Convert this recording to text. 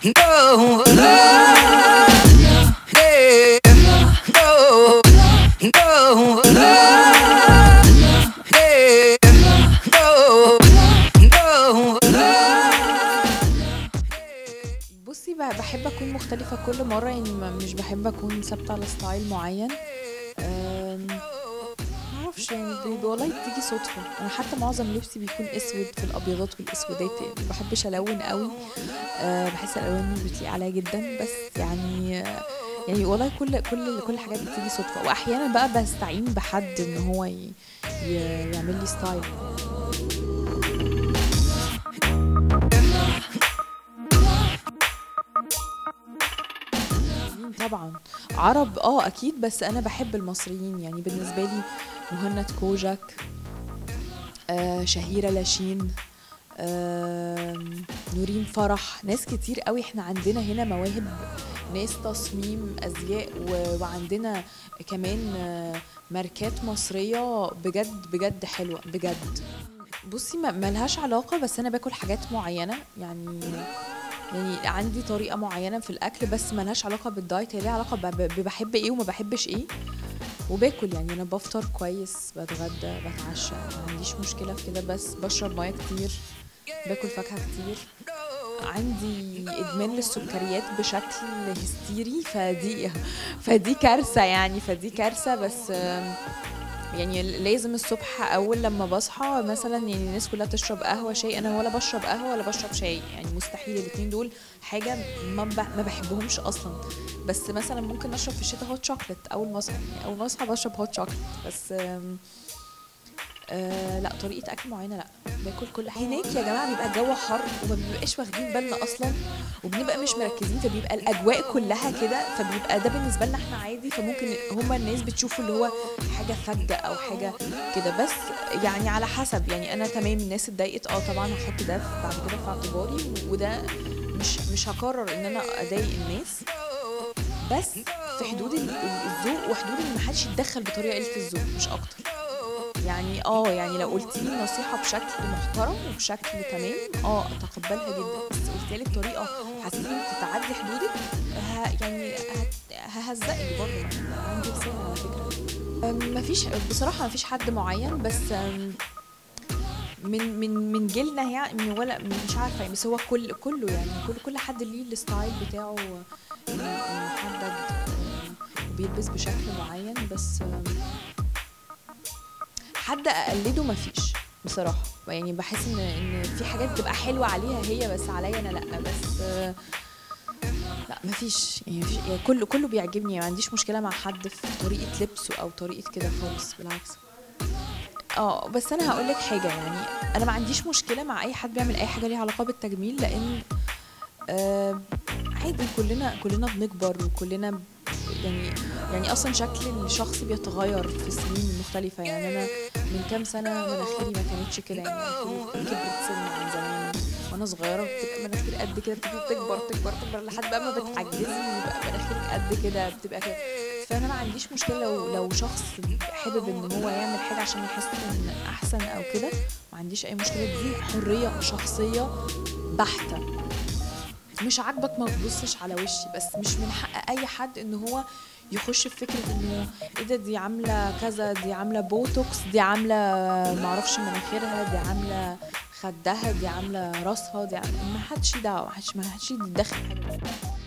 No, hey, no, no, hey, no, no. بصي ب- بحب اكون مختلفة كل مرة يعني ما- مش بحب اكون ثابتة على ستايل معين أم، معرفش يعني بي- والله بتيجي صدفة انا حتى معظم لبسي بيكون اسود في الابيضات والاسودات يعني ما بحبش الون قوي أه، بحس الالوان مش بتليق عليا جدا بس يعني أه، يعني والله كل كل كل الحاجات بتيجي صدفة واحيانا بقى بستعين بحد ان هو ي- ي- يعمل لي ستايل مصريين طبعا عرب اه اكيد بس انا بحب المصريين يعني بالنسبه لي مهند كوجك آه شهيره لاشين آه نورين فرح ناس كتير قوي احنا عندنا هنا مواهب ناس تصميم ازياء و... وعندنا كمان آه ماركات مصريه بجد بجد حلوه بجد بصي ما ملهاش علاقه بس انا باكل حاجات معينه يعني يعني عندي طريقه معينه في الاكل بس ملهاش علاقه بالدايت هي ليها علاقه ب- ب- بحب ايه وما بحبش ايه وباكل يعني انا بفطر كويس بتغدى بتعشى ما عنديش مشكله في كده بس بشرب ميه كتير باكل فاكهه كتير عندي ادمان للسكريات بشكل هستيري فدي فدي كارثه يعني فدي كارثه بس آم، يعني لازم الصبح اول لما بصحى مثلا يعني الناس كلها تشرب قهوه شاي انا ولا بشرب قهوه ولا بشرب شاي يعني مستحيل الاتنين دول حاجه ما ب- ما بحبهمش اصلا بس مثلا ممكن اشرب في الشتاء هوت شوكليت اول ما اصحى يعني اول ما اصحى بشرب هوت شوكليت بس آم، آه لا طريقه اكل معينه لا باكل كل حاجه هناك يا جماعه بيبقى الجو حر وما بنبقاش واخدين بالنا اصلا وبنبقى مش مركزين فبيبقى الاجواء كلها كده فبيبقى ده بالنسبه لنا احنا عادي فممكن هما الناس بتشوفوا اللي هو حاجه فجه او حاجه كده بس يعني على حسب يعني انا تمام الناس اتضايقت اه طبعا هحط ده في- بعد كده في اعتباري وده مش مش هقرر ان انا اضايق الناس بس في حدود ال- ال- الذوق وحدود ان محدش يتدخل بطريقه قله الذوق مش اكتر يعني اه يعني لو قلت لي نصيحه بشكل محترم وبشكل تمام اه اتقبلها جدا بس قلت لي بطريقه حسيت انك تتعدي حدودك ه- يعني هت- ههزقك برضه يعني عندي لسان على فكره أم، مفيش بصراحه مفيش حد معين بس أم، من من من جيلنا يعني من ولا مش عارفه يعني بس هو كل كله يعني كل كل حد ليه الستايل بتاعه محدد أم، وبيلبس بشكل معين بس أم، حد اقلده مفيش بصراحه يعني بحس ان ان في حاجات بتبقى حلوه عليها هي بس عليا انا لا بس آه، لا مفيش يعني, مفيش يعني كله كله بيعجبني ما عنديش مشكله مع حد في طريقه لبسه او طريقه كده خالص بالعكس اه بس انا هقول لك حاجه يعني انا ما عنديش مشكله مع اي حد بيعمل اي حاجه ليها علاقه بالتجميل لان آه عادي كلنا كلنا بنكبر وكلنا ب- يعني يعني اصلا شكل الشخص بيتغير في السنين المختلفه يعني انا من كام سنه مناخيري ما كانتش كده يعني مناخيري كبرت سن عن زمان وانا صغيره بتبقى مناخيري قد كده بتبتدي تكبر تكبر تكبر لحد بقى ما بتعجزي يبقى مناخيرك قد كده بتبقى كده فانا ما عنديش مشكله لو لو شخص حابب ان هو يعمل حاجه عشان يحس ان احسن او كده ما عنديش اي مشكله دي حريه شخصيه بحته مش عاجبك ما تبصش على وشي بس مش من حق اي حد ان هو يخش في فكره انه ايه ده دي عامله كذا دي عامله بوتوكس دي عامله معرفش مناخيرها دي عامله خدها دي عامله راسها دي عاملة ما حدش دعوه ما حدش ما حدش يتدخل في حاجه